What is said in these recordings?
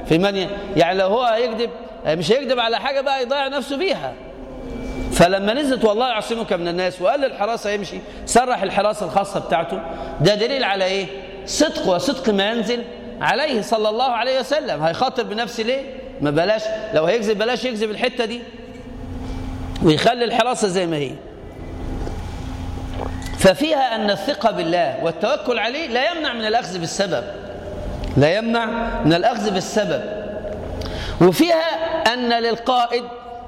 في من يعني لو هو هيكذب مش هيكذب على حاجة بقى يضيع نفسه بيها فلما نزلت والله يعصمك من الناس وقال للحراسة يمشي سرح الحراسة الخاصة بتاعته ده دليل على ايه صدق وصدق ما ينزل عليه صلى الله عليه وسلم هيخاطر بنفسه ليه ما بلاش لو هيكذب بلاش يكذب الحتة دي ويخلي الحراسة زي ما هي ففيها أن الثقة بالله والتوكل عليه لا يمنع من الأخذ بالسبب لا يمنع من الأخذ بالسبب وفيها أن للقائد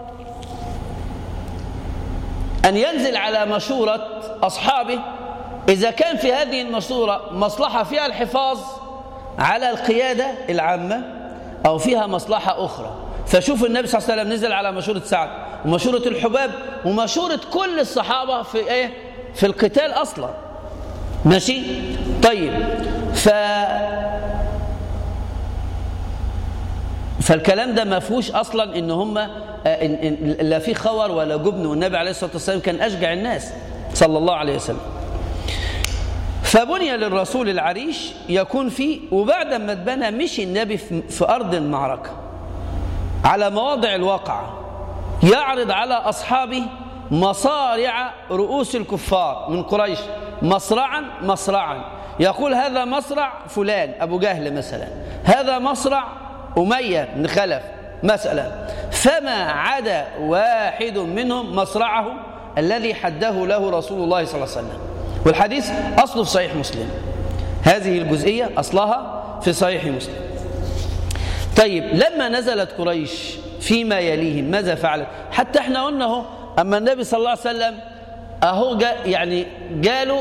أن ينزل على مشورة أصحابه إذا كان في هذه المشورة مصلحة فيها الحفاظ على القيادة العامة أو فيها مصلحة أخرى فشوف النبي صلى الله عليه وسلم نزل على مشورة سعد ومشورة الحباب ومشورة كل الصحابة في إيه؟ في القتال أصلا ماشي طيب ف فالكلام ده ما فيهوش اصلا ان هم لا في خور ولا جبن والنبي عليه الصلاه والسلام كان اشجع الناس صلى الله عليه وسلم فبني للرسول العريش يكون فيه وبعد ما اتبنى مشي النبي في ارض المعركه على مواضع الواقع يعرض على اصحابه مصارع رؤوس الكفار من قريش مصرعا مصرعا يقول هذا مصرع فلان ابو جهل مثلا هذا مصرع أمية بن خلف مثلا فما عدا واحد منهم مصرعه الذي حده له رسول الله صلى الله عليه وسلم والحديث أصله في صحيح مسلم هذه الجزئية أصلها في صحيح مسلم طيب لما نزلت قريش فيما يليهم ماذا فعلت حتى احنا قلنا اهو أما النبي صلى الله عليه وسلم أهو جا يعني جاله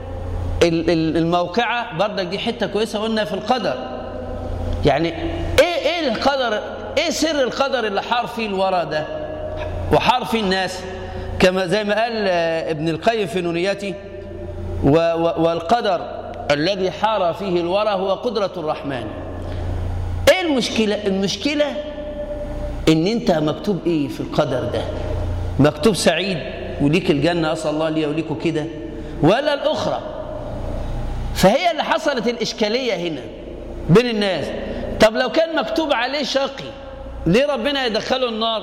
الموقعة بردك دي حتة كويسة قلنا في القدر يعني ايه ايه القدر ايه سر القدر اللي حار فيه الورى ده وحار فيه الناس كما زي ما قال ابن القيم في نونيته والقدر الذي حار فيه الورى هو قدرة الرحمن ايه المشكلة المشكلة ان انت مكتوب ايه في القدر ده مكتوب سعيد وليك الجنة اسأل الله لي وليكوا كده ولا الاخرى فهي اللي حصلت الاشكالية هنا بين الناس طب لو كان مكتوب عليه شقي ليه ربنا يدخله النار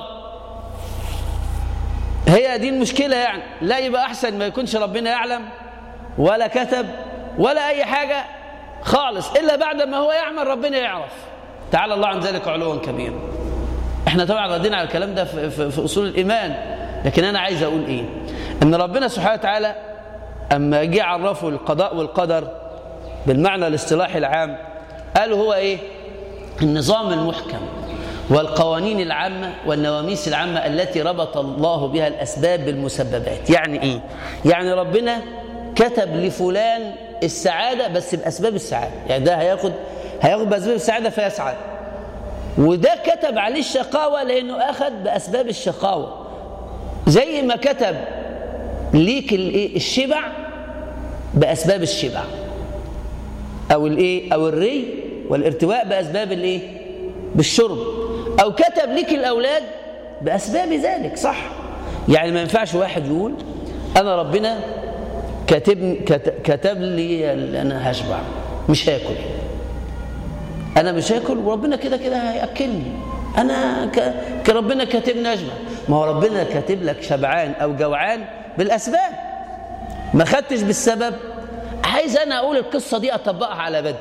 هي دي المشكلة يعني لا يبقى أحسن ما يكونش ربنا يعلم ولا كتب ولا أي حاجة خالص إلا بعد ما هو يعمل ربنا يعرف تعالى الله عن ذلك علوا كبيرا احنا طبعا ردينا على الكلام ده في, في, في أصول الإيمان لكن أنا عايز أقول إيه أن ربنا سبحانه وتعالى أما جه عرفه القضاء والقدر بالمعنى الاصطلاحي العام قالوا هو ايه النظام المحكم والقوانين العامة والنواميس العامة التي ربط الله بها الأسباب بالمسببات يعني ايه يعني ربنا كتب لفلان السعادة بس بأسباب السعادة يعني ده هياخد هياخد بأسباب السعادة فيسعد وده كتب عليه الشقاوة لأنه أخذ بأسباب الشقاوة زي ما كتب ليك الشبع بأسباب الشبع او الايه او الري والارتواء باسباب الايه بالشرب او كتب لك الاولاد باسباب ذلك صح يعني ما ينفعش واحد يقول انا ربنا كاتب كتب لي انا هشبع مش هاكل انا مش هاكل وربنا كده كده هياكلني انا ك... ربنا كاتبني اشبع ما هو ربنا كاتب لك شبعان او جوعان بالاسباب ما خدتش بالسبب عايز انا اقول القصه دي اطبقها على بدر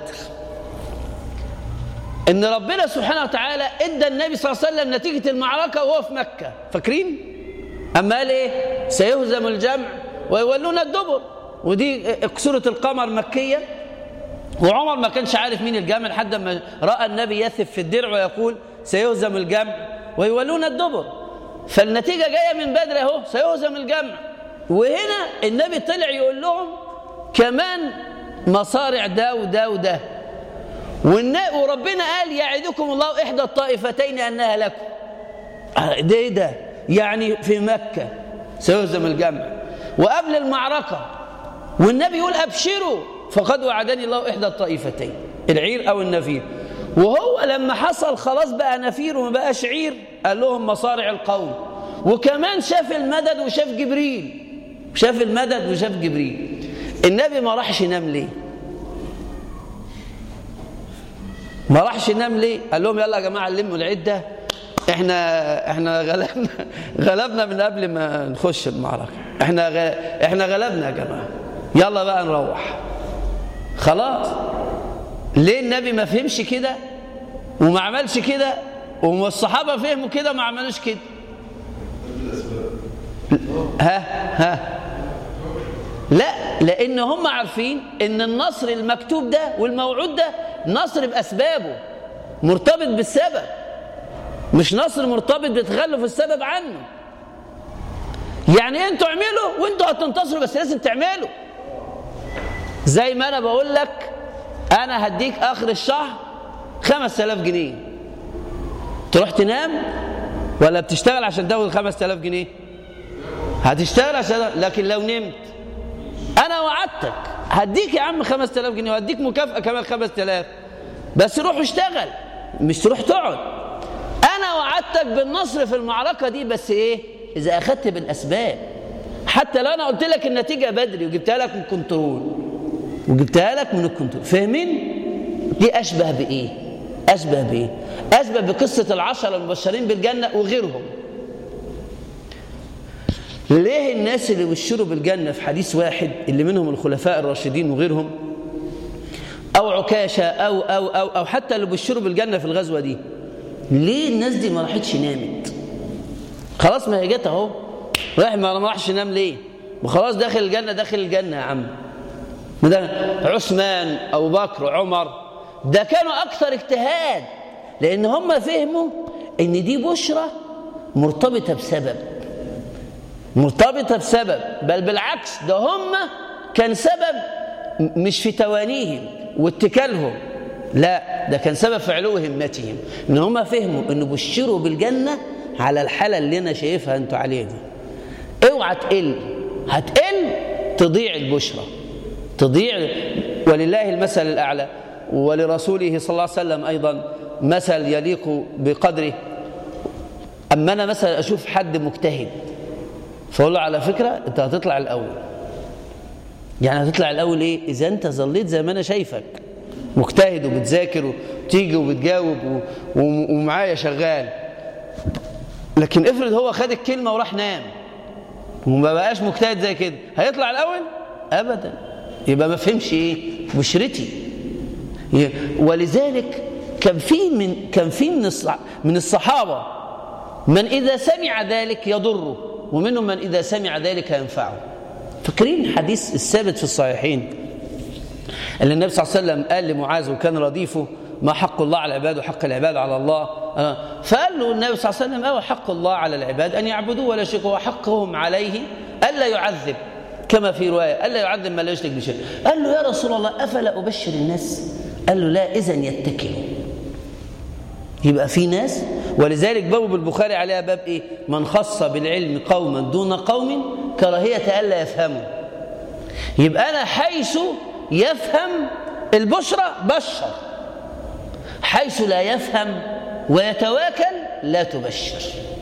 ان ربنا سبحانه وتعالى ادى النبي صلى الله عليه وسلم نتيجه المعركه وهو في مكه فاكرين اما قال ايه سيهزم الجمع ويولون الدبر ودي سوره القمر مكيه وعمر ما كانش عارف مين الجمع لحد ما راى النبي يثب في الدرع ويقول سيهزم الجمع ويولون الدبر فالنتيجه جايه من بدر اهو سيهزم الجمع وهنا النبي طلع يقول لهم كمان مصارع ده وده وده وربنا قال يعدكم الله إحدى الطائفتين أنها لكم ده إيه ده يعني في مكة سيهزم الجمع وقبل المعركة والنبي يقول أبشروا فقد وعدني الله إحدى الطائفتين العير أو النفير وهو لما حصل خلاص بقى نفير وما بقاش عير قال لهم مصارع القوم وكمان شاف المدد وشاف جبريل شاف المدد وشاف جبريل النبي ما راحش ينام ليه ما راحش ينام ليه قال لهم يلا يا جماعه نلموا العده احنا احنا غلبنا غلبنا من قبل ما نخش المعركه احنا غ... احنا غلبنا يا جماعه يلا بقى نروح خلاص ليه النبي ما فهمش كده وما عملش كده والصحابه فهموا كده ما عملوش كده ها ها لا لان هم عارفين ان النصر المكتوب ده والموعود ده نصر باسبابه مرتبط بالسبب مش نصر مرتبط بتخلف السبب عنه يعني انتوا اعملوا وانتوا هتنتصروا بس لازم تعملوا زي ما انا بقول لك انا هديك اخر الشهر 5000 جنيه تروح تنام ولا بتشتغل عشان تاخد 5000 جنيه هتشتغل عشان لكن لو نمت انا وعدتك هديك يا عم 5000 جنيه وهديك مكافاه كمان 5000 بس روح اشتغل مش تروح تقعد انا وعدتك بالنصر في المعركه دي بس ايه اذا اخذت بالاسباب حتى لو انا قلت لك النتيجه بدري وجبتها لك من كنترول وجبتها لك من الكنترول فاهمين دي اشبه بايه اشبه بايه اشبه بقصه العشره المبشرين بالجنه وغيرهم ليه الناس اللي بشروا بالجنه في حديث واحد اللي منهم الخلفاء الراشدين وغيرهم او عكاشه او او او او حتى اللي بشروا بالجنه في الغزوه دي ليه الناس دي ما راحتش نامت خلاص ما هي جت اهو رايح ما راحش نام ليه وخلاص داخل الجنه داخل الجنه يا عم ده عثمان ابو بكر عمر ده كانوا اكثر اجتهاد لان هم فهموا ان دي بشرى مرتبطه بسبب مرتبطه بسبب بل بالعكس ده هم كان سبب مش في توانيهم واتكالهم لا ده كان سبب في علو همتهم ان هم فهموا ان بشروا بالجنه على الحاله اللي انا شايفها انتوا عليها دي اوعى تقل هتقل تضيع البشرى تضيع ولله المثل الاعلى ولرسوله صلى الله عليه وسلم ايضا مثل يليق بقدره اما انا مثلا اشوف حد مجتهد فاقول له على فكره انت هتطلع الاول يعني هتطلع الاول ايه اذا انت ظليت زي ما انا شايفك مجتهد وبتذاكر وتيجي وبتجاوب ومعايا شغال لكن افرض هو خد الكلمه وراح نام وما بقاش مجتهد زي كده هيطلع الاول ابدا يبقى ما فهمش ايه بشرتي ولذلك كان في من كان في من من الصحابه من اذا سمع ذلك يضره ومنهم من اذا سمع ذلك ينفعه فاكرين الحديث الثابت في الصحيحين اللي النبي صلى الله عليه وسلم قال لمعاذ وكان رديفه ما حق الله على العباد وحق العباد على الله فقال له النبي صلى الله عليه وسلم أو حق الله على العباد أن يعبدوه ولا يشركوا وحقهم عليه ألا يعذب كما في رواية ألا يعذب من لا يشرك بشيء قال له يا رسول الله أفلا أبشر الناس قال له لا إذا يتكلوا يبقى في ناس ولذلك باب البخاري عليها باب إيه من خص بالعلم قوما دون قوم كراهية ألا يفهموا يبقى أنا حيث يفهم البشرى بشر حيث لا يفهم ويتواكل لا تبشر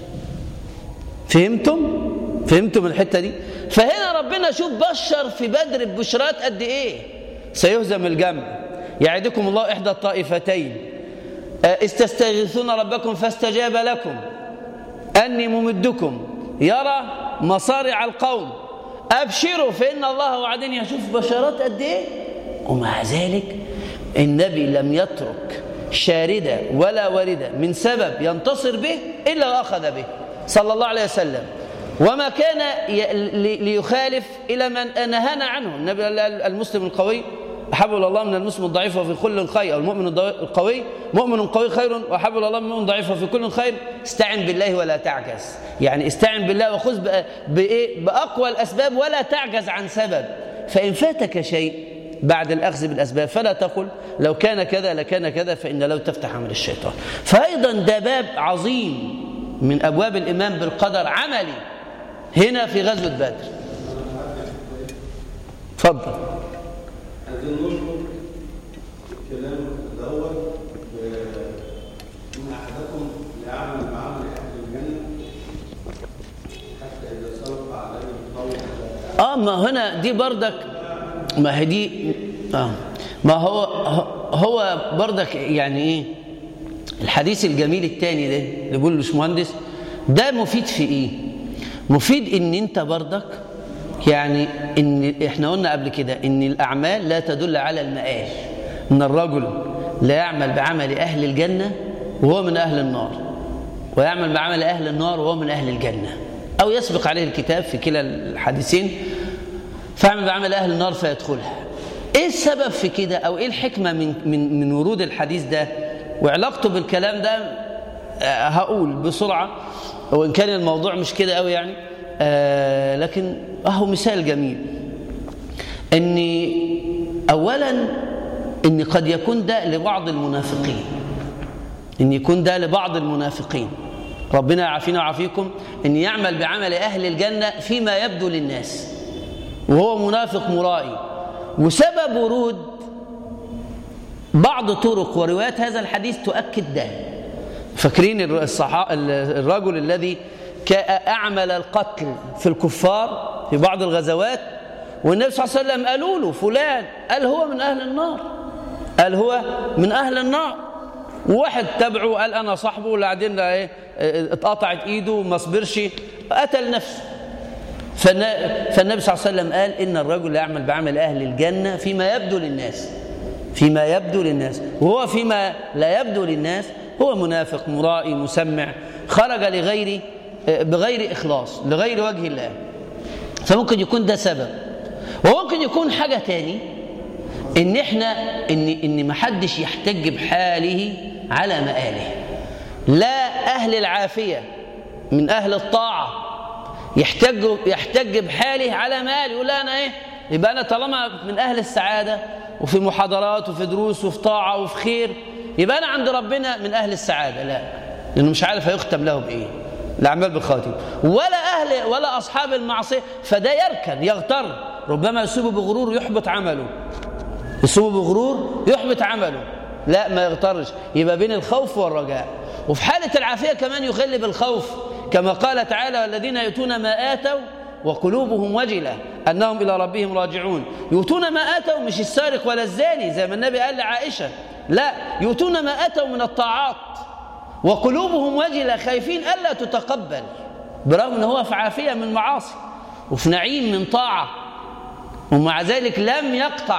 فهمتم فهمتم الحته دي فهنا ربنا شوف بشر في بدر ببشرات قد ايه سيهزم الجمع يعدكم الله احدى الطائفتين استستغيثون ربكم فاستجاب لكم اني ممدكم يرى مصارع القوم ابشروا فان الله وعدني يشوف بشرات قد ايه ومع ذلك النبي لم يترك شاردة ولا واردة من سبب ينتصر به إلا وأخذ به صلى الله عليه وسلم وما كان ليخالف إلى من نهانا عنه النبي المسلم القوي أحب الله من المسلم الضعيف وفي كل خير أو المؤمن القوي مؤمن قوي خير وأحب الله من المؤمن ضعيف وفي كل خير استعن بالله ولا تعجز يعني استعن بالله وخذ بإيه بأقوى الأسباب ولا تعجز عن سبب فإن فاتك شيء بعد الأخذ بالأسباب فلا تقل لو كان كذا لكان كذا فإن لو تفتح عمل الشيطان فأيضا ده باب عظيم من أبواب الإيمان بالقدر عملي هنا في غزوة بدر تفضل عايزين نشكر الكلام الاول من احدكم لاعمل بعمل اهل الجنه حتى اذا سبق عليه القول اه ما هنا دي بردك ما هي دي آه ما هو هو برضك يعني ايه الحديث الجميل التاني ده اللي بيقول مهندس ده مفيد في ايه مفيد ان انت برضك يعني ان احنا قلنا قبل كده ان الاعمال لا تدل على المآل ان الرجل لا يعمل بعمل اهل الجنه وهو من اهل النار ويعمل بعمل اهل النار وهو من اهل الجنه او يسبق عليه الكتاب في كلا الحديثين فيعمل بعمل اهل النار فيدخلها ايه السبب في كده او ايه الحكمه من من من ورود الحديث ده وعلاقته بالكلام ده آه، هقول بسرعه وان كان الموضوع مش كده قوي يعني آه لكن اهو مثال جميل ان اولا ان قد يكون ده لبعض المنافقين ان يكون ده لبعض المنافقين ربنا يعافينا ويعافيكم ان يعمل بعمل اهل الجنه فيما يبدو للناس وهو منافق مرائي وسبب ورود بعض طرق وروايات هذا الحديث تؤكد ده فاكرين الصحا... الرجل الذي أعمل القتل في الكفار في بعض الغزوات والنبي صلى الله عليه وسلم قالوا له فلان قال هو من أهل النار قال هو من أهل النار وواحد تبعه قال أنا صاحبه وبعدين ايه اتقطعت إيده وما صبرش قتل نفسه فالنبي صلى الله عليه وسلم قال إن الرجل يعمل بعمل أهل الجنة فيما يبدو للناس فيما يبدو للناس وهو فيما لا يبدو للناس هو منافق مرائي مسمع خرج لغير بغير إخلاص لغير وجه الله فممكن يكون ده سبب وممكن يكون حاجة تاني إن إحنا إن إن ما حدش يحتج بحاله على مآله لا أهل العافية من أهل الطاعة يحتج يحتج بحاله على ماله يقول أنا إيه يبقى أنا طالما من أهل السعادة وفي محاضرات وفي دروس وفي طاعة وفي خير يبقى أنا عند ربنا من أهل السعادة لا لأنه مش عارف هيختم له بإيه الأعمال بالخاتم ولا أهل ولا أصحاب المعصية فده يركن يغتر ربما يصيبه بغرور يحبط عمله يصيبه بغرور يحبط عمله لا ما يغترش يبقى بين الخوف والرجاء وفي حالة العافية كمان يخلي بالخوف كما قال تعالى والذين يؤتون ما آتوا وقلوبهم وجلة أنهم إلى ربهم راجعون يؤتون ما آتوا مش السارق ولا الزاني زي ما النبي قال لعائشة لا يؤتون ما آتوا من الطاعات وقلوبهم وجلة خايفين ألا تتقبل برغم أنه هو في عافية من معاصي وفي نعيم من طاعة ومع ذلك لم يقطع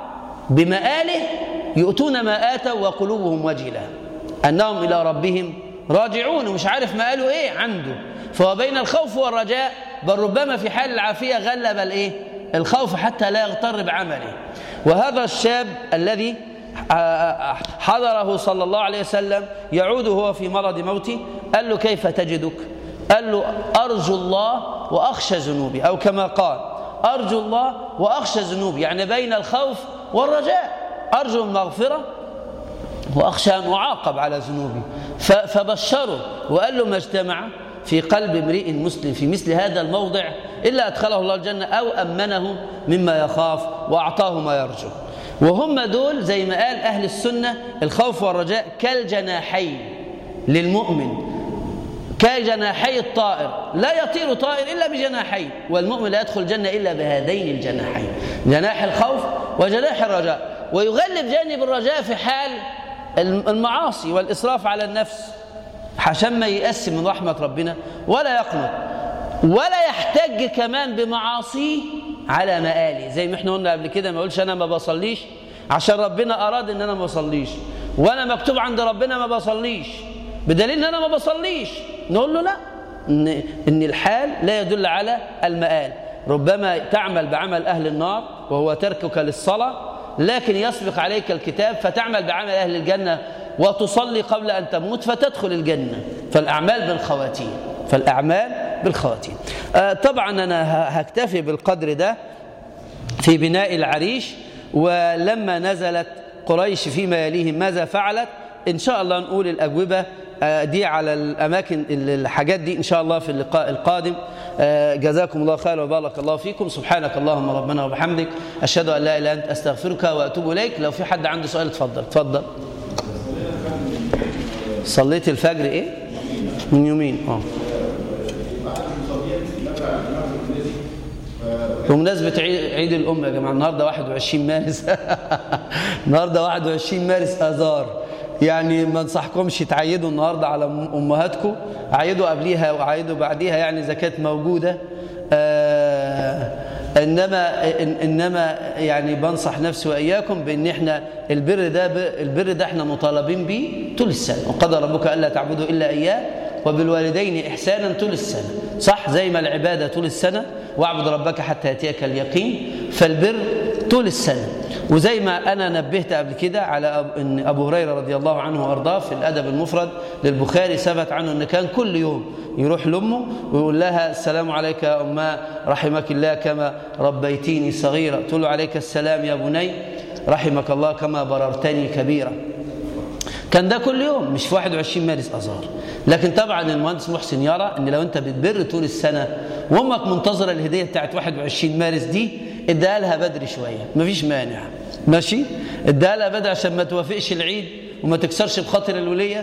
بمآله يؤتون ما آتوا وقلوبهم وجلة أنهم إلى ربهم راجعون ومش عارف مآله إيه عنده فهو بين الخوف والرجاء بل ربما في حال العافية غلب الإيه؟ الخوف حتى لا يغتر بعمله وهذا الشاب الذي حضره صلى الله عليه وسلم يعود هو في مرض موته قال له كيف تجدك قال له أرجو الله وأخشى ذنوبي أو كما قال أرجو الله وأخشى ذنوبي يعني بين الخوف والرجاء أرجو المغفرة وأخشى أن أعاقب على ذنوبي فبشره وقال له ما اجتمع في قلب امرئ مسلم في مثل هذا الموضع إلا أدخله الله الجنة أو أمنه مما يخاف وأعطاه ما يرجو وهم دول زي ما قال أهل السنة الخوف والرجاء كالجناحين للمؤمن كجناحي الطائر لا يطير طائر إلا بجناحين والمؤمن لا يدخل الجنة إلا بهذين الجناحين جناح الخوف وجناح الرجاء ويغلب جانب الرجاء في حال المعاصي والإسراف على النفس عشان ما ييأس من رحمة ربنا ولا يقنط ولا يحتج كمان بمعاصيه على مآلي زي ما احنا قلنا قبل كده ما يقولش أنا ما بصليش عشان ربنا أراد إن أنا ما بصليش وأنا مكتوب عند ربنا ما بصليش بدليل إن أنا ما بصليش نقول له لا إن, إن الحال لا يدل على المآل ربما تعمل بعمل أهل النار وهو تركك للصلاة لكن يسبق عليك الكتاب فتعمل بعمل أهل الجنة وتصلي قبل أن تموت فتدخل الجنة فالأعمال بالخواتيم فالأعمال بالخواتيم آه طبعا أنا هكتفي بالقدر ده في بناء العريش ولما نزلت قريش فيما يليهم ماذا فعلت إن شاء الله نقول الأجوبة آه دي على الأماكن الحاجات دي إن شاء الله في اللقاء القادم آه جزاكم الله خير وبارك الله فيكم سبحانك اللهم ربنا وبحمدك أشهد أن لا إله إلا أنت أستغفرك وأتوب إليك لو في حد عنده سؤال اتفضل اتفضل صليت الفجر ايه من يومين اه بمناسبة عيد عيد الأم يا جماعة النهاردة 21 مارس النهاردة 21 مارس آذار يعني ما انصحكمش تعيدوا النهاردة على أمهاتكم عيدوا قبليها وعيدوا بعديها يعني إذا كانت موجودة آه انما إن- انما يعني بنصح نفسي واياكم بان احنا البر ده ب- البر ده احنا مطالبين بيه طول السنه وقضى ربك الا تعبدوا الا اياه وبالوالدين احسانا طول السنه صح زي ما العباده طول السنه واعبد ربك حتى ياتيك اليقين فالبر طول السنه وزي ما انا نبهت قبل كده على أب- ان ابو هريره رضي الله عنه وارضاه في الادب المفرد للبخاري ثبت عنه ان كان كل يوم يروح لامه ويقول لها السلام عليك يا اماه رحمك الله كما ربيتيني صغيرا تقول له عليك السلام يا بني رحمك الله كما بررتني كبيرا كان ده كل يوم مش في 21 مارس اذار لكن طبعا المهندس محسن يرى ان لو انت بتبر طول السنه وامك منتظره الهديه بتاعت 21 مارس دي اديها لها بدري شويه مفيش مانع ماشي اديها لها بدري عشان ما توافقش العيد وما تكسرش بخاطر الوليه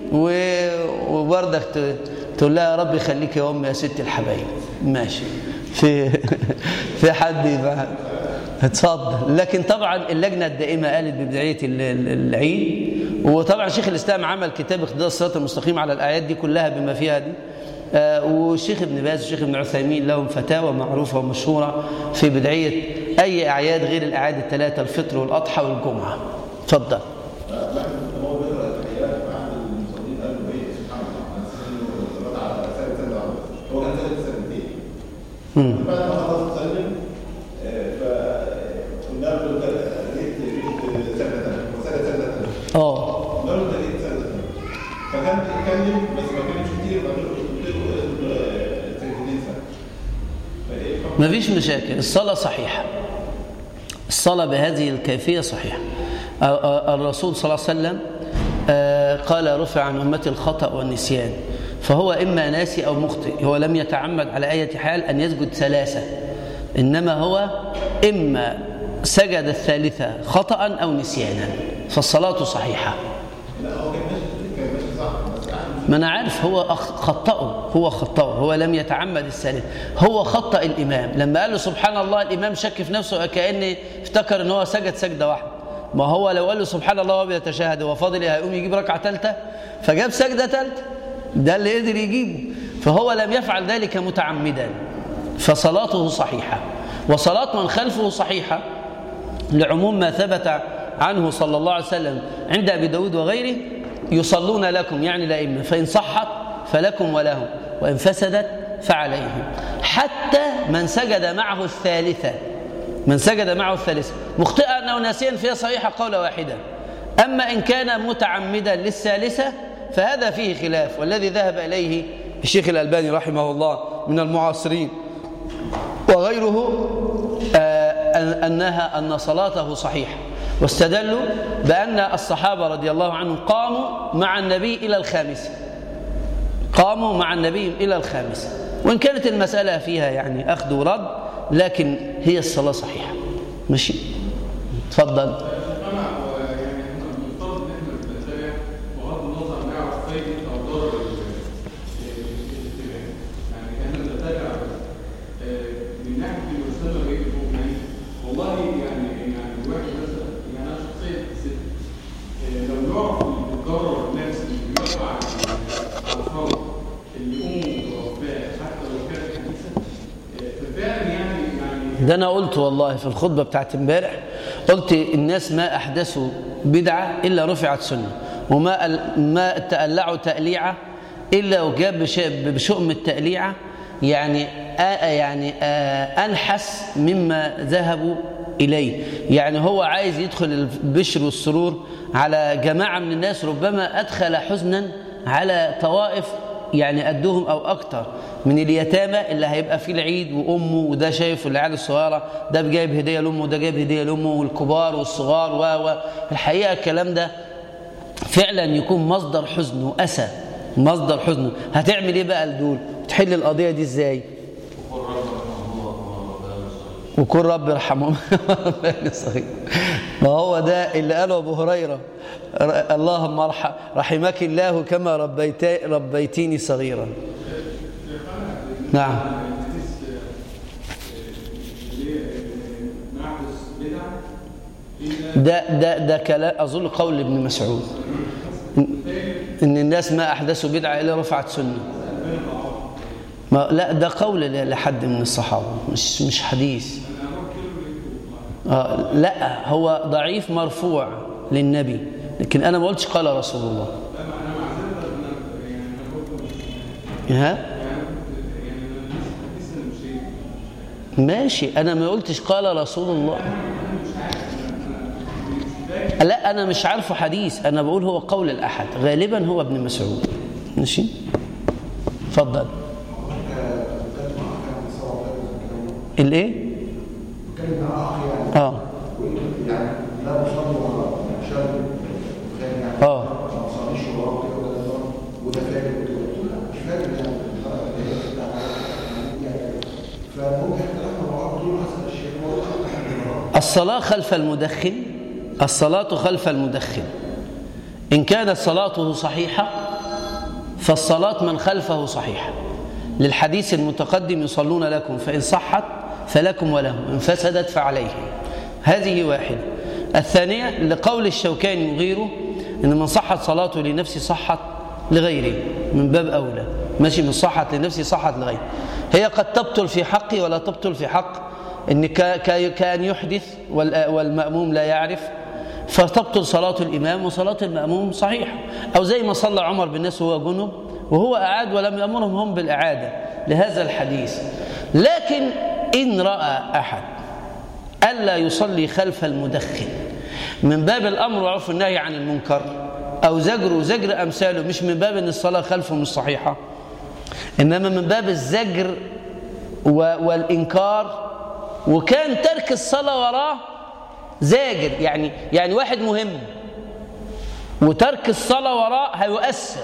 و- وبرضك ت- تقول لها يا رب يخليك يا ام يا ست الحبايب ماشي في في حد يبقى اتفضل لكن طبعا اللجنه الدائمه قالت ببدايه ال- ال- العيد وطبعا شيخ الاسلام عمل كتاب اقتداء الصراط المستقيم على الايات دي كلها بما فيها دي آه، والشيخ ابن باز والشيخ ابن عثيمين لهم فتاوى معروفه ومشهوره في بدعيه اي اعياد غير الاعياد الثلاثه الفطر والاضحى والجمعه اتفضل هو بيقرا التحيات بعد المصلين قال له ايه سبحان الله على اساس انه رد على سنه سنه واحده هو كان سنه سنتين مم. بعد ما خلص سلم آه، فقلنا له انت جيت جيت سنه ثانيه وسنه سنه ثانيه اه قلنا له انت جيت سنه ثانيه فكان بيتكلم بس ما كانش كتير قلت له قلت له آه، سنتين سنه فايه حكم مفيش مشاكل الصلاة صحيحة الصلاة بهذه الكيفية صحيحة ا- ا- الرسول صلى الله عليه وسلم آه، قال رفع عن أمتي الخطأ والنسيان فهو إما ناسي أو مخطئ هو لم يتعمد على أي حال أن يسجد ثلاثة إنما هو إما سجد الثالثة خطأ أو نسيانا فالصلاة صحيحة لا هو كان ماشي كان ماشي صح بس قعد ما انا عارف هو أخ- خطأه هو خطأه هو لم يتعمد السالف هو خطأ الإمام لما قال له سبحان الله الإمام شك في نفسه كأن افتكر ان هو سجد سجدة واحدة ما هو لو قال له سبحان الله وهو بيتشهد هو فاضل إيه؟ هيقوم يجيب ركعة ثالثة فجاب سجدة ثالثة ده اللي قدر يجيبه فهو لم يفعل ذلك متعمدا فصلاته صحيحة وصلاة من خلفه صحيحة لعموم ما ثبت عنه صلى الله عليه وسلم عند أبي داود وغيره يصلون لكم يعني الأئمة فإن صحت فلكم ولهم وإن فسدت فعليهم حتى من سجد معه الثالثة من سجد معه الثالثة مخطئا أو ناسيا فهي صحيحة قول واحدة أما إن كان متعمدا للثالثة فهذا فيه خلاف والذي ذهب إليه الشيخ الألباني رحمه الله من المعاصرين وغيره آه، أن- أنها أن صلاته صحيحة واستدلوا بأن الصحابة رضي الله عنهم قاموا مع النبي إلى الخامسة قاموا مع النبي إلى الخامسة وإن كانت المسألة فيها يعني أخذ ورد لكن هي الصلاة صحيحة ماشي تفضل انا هو يعني احنا بنفترض ان احنا بنتابع بغض النظر نعرف فايده او ضرر الاتباع يعني احنا بنتابع بس آه، من ناحيه المسلمه غير المؤمنين والله يعني يعني الواحد مثلا يعني انا شخصيا حسيت آه، لو يعرف الضرر الناس اللي بيقع على الفرد اللي امه متوفاه حتى لو كانت حديثه آه، ففعلا يعني يعني ده انا قلت والله في الخطبه بتاعت امبارح قلت الناس ما احدثوا بدعه الا رفعت سنه وما ال- ما تألعوا تأليعه الا وجاب بش- بشؤم التأليعه يعني آ يعني آ انحس مما ذهبوا اليه يعني هو عايز يدخل البشر والسرور على جماعه من الناس ربما ادخل حزنا على طوائف يعني قدهم او اكتر من اليتامى اللي هيبقى فيه العيد وامه وده شايف العيال الصغيره ده جايب هديه لامه وده جايب هديه لامه والكبار والصغار و و الحقيقه الكلام ده فعلا يكون مصدر حزن واسى مصدر حزن هتعمل ايه بقى لدول تحل القضيه دي ازاي وكن رب ارحمهم صحيح ما هو ده اللي قاله ابو هريره ر- اللهم ارحم رحمك الله كما ربيت ربيتيني صغيرا نعم ده ده ده كلام اظن قول ابن مسعود ان إن الناس ما احدثوا بدعه الا رفعت سنه ما لا ده قول ل- لحد من الصحابه مش مش حديث آه لا هو ضعيف مرفوع للنبي لكن انا ما قلتش قال رسول الله ها ماشي انا ما قلتش قال رسول الله لا انا مش عارفه حديث انا بقول هو قول الاحد غالبا هو ابن مسعود ماشي اتفضل الايه اه اه الصلاة خلف المدخن الصلاة خلف المدخن إن كانت صلاته صحيحة فالصلاة من خلفه صحيحة للحديث المتقدم يصلون لكم فإن صحت فلكم ولهم إن فسدت فعليهم هذه واحدة الثانية لقول الشوكاني وغيره إن من صحت صلاته لنفسه صحت لغيره من باب أولى ماشي من صحت لنفسه صحت لغيره هي قد تبطل في حقي ولا تبطل في حق إن ك- ك- كأن يحدث وال- والمأموم لا يعرف فتبطل صلاة الإمام وصلاة المأموم صحيحة أو زي ما صلى عمر بالناس وهو جنب وهو أعاد ولم يأمرهم هم بالإعادة لهذا الحديث لكن إن رأى أحد ألا يصلي خلف المدخن من باب الأمر وعرف النهي عن المنكر أو زجر وزجر أمثاله مش من باب أن الصلاة خلفه مش صحيحة إنما من باب الزجر و- والإنكار وكان ترك الصلاة وراه زاجر يعني يعني واحد مهم وترك الصلاة وراه هيؤثر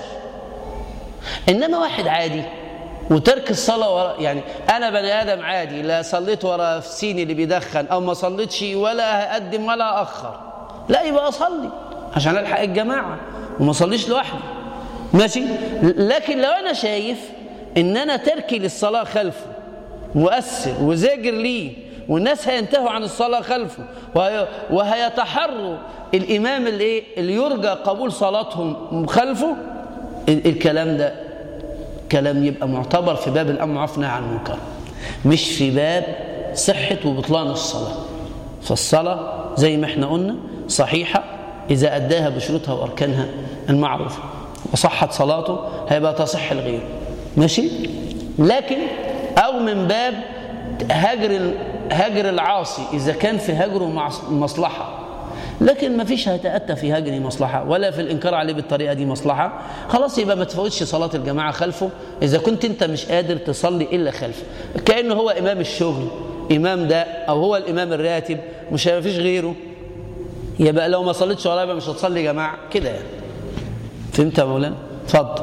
إنما واحد عادي وترك الصلاة ورا يعني أنا بني آدم عادي لا صليت ورا في سيني اللي بيدخن أو ما صليتش ولا هقدم ولا أخر لا يبقى أصلي عشان ألحق الجماعة وما أصليش لوحدي ماشي لكن لو أنا شايف إن أنا تركي للصلاة خلفه مؤثر وزاجر ليه والناس هينتهوا عن الصلاة خلفه وهي وهيتحروا الإمام اللي, إيه؟ اللي يرجى قبول صلاتهم خلفه ال- الكلام ده كلام يبقى معتبر في باب الأمر عرفنا عن المنكر مش في باب صحة وبطلان الصلاة فالصلاة زي ما احنا قلنا صحيحة إذا أداها بشروطها وأركانها المعروفة وصحت صلاته هيبقى تصح الغير ماشي لكن أو من باب هجر هجر العاصي إذا كان في هجره مع مصلحة لكن ما فيش هيتأتى في هجره مصلحة ولا في الإنكار عليه بالطريقة دي مصلحة خلاص يبقى ما تفوتش صلاة الجماعة خلفه إذا كنت أنت مش قادر تصلي إلا خلفه كأنه هو إمام الشغل إمام ده أو هو الإمام الراتب مش ما فيش غيره يبقى لو ما صليتش وراه يبقى مش هتصلي جماعة كده يعني فهمت يا مولانا؟ اتفضل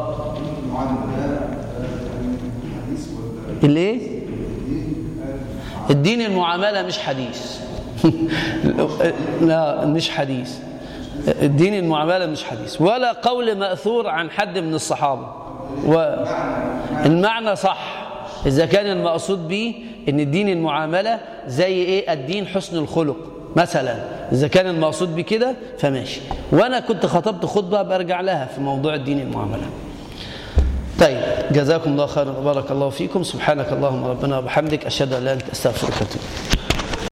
الايه؟ الدين المعاملة مش حديث لا مش حديث الدين المعاملة مش حديث ولا قول مأثور عن حد من الصحابة والمعنى صح إذا كان المقصود به إن الدين المعاملة زي إيه الدين حسن الخلق مثلا إذا كان المقصود بكده فماشي وأنا كنت خطبت خطبة برجع لها في موضوع الدين المعاملة طيب جزاكم الله خيرا وبارك الله فيكم سبحانك اللهم ربنا وبحمدك أشهد أن لا إله إلا أنت أستغفرك وأتوب